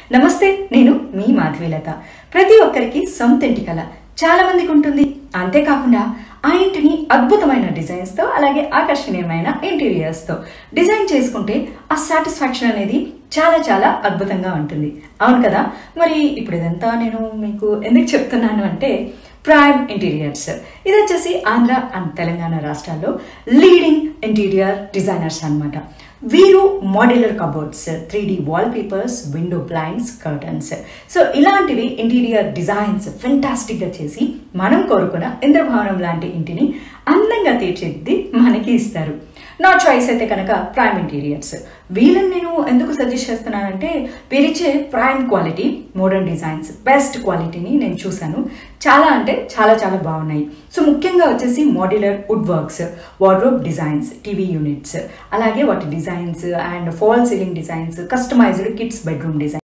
నమస్తే నేను మీ మాధవీలత ప్రతి ఒక్కరికి సొంత ఇంటి కల చాలా మందికి ఉంటుంది అంతేకాకుండా ఆ ఇంటిని అద్భుతమైన డిజైన్స్తో అలాగే ఆకర్షణీయమైన ఇంటీరియర్స్తో డిజైన్ చేసుకుంటే ఆ సాటిస్ఫాక్షన్ అనేది చాలా చాలా అద్భుతంగా ఉంటుంది అవును కదా మరి ఇప్పుడు ఇదంతా నేను మీకు ఎందుకు చెప్తున్నాను అంటే ప్రైమ్ ఇంటీరియర్స్ ఇది వచ్చేసి ఆంధ్ర అండ్ తెలంగాణ రాష్ట్రాల్లో లీడింగ్ ఇంటీరియర్ డిజైనర్స్ అన్నమాట వీరు modular cupboards three D wallpapers window blinds curtains so ఇలాంటివి ఇంటీరియర్ డిజైన్స్ ఫెంటాస్టిక్గా చేసి మనం కోరుకున్న ఇంద్రభవనం లాంటి ఇంటిని అందంగా తీర్చిదిద్ది మనకి ఇస్తారు నా చాయిస్ అయితే కనుక ప్రైమ్ ఇంటీరియర్స్ వీళ్ళని నేను ఎందుకు సజెస్ట్ చేస్తున్నానంటే వీరిచ్చే prime quality modern designs best క్వాలిటీని నేను చూశాను చాలా అంటే చాలా చాలా బాగున్నాయి సో ముఖ్యంగా వచ్చేసి modular wood works wardrobe designs TV units అలాగే వాటి designs and fall ceiling designs customised kids bedroom design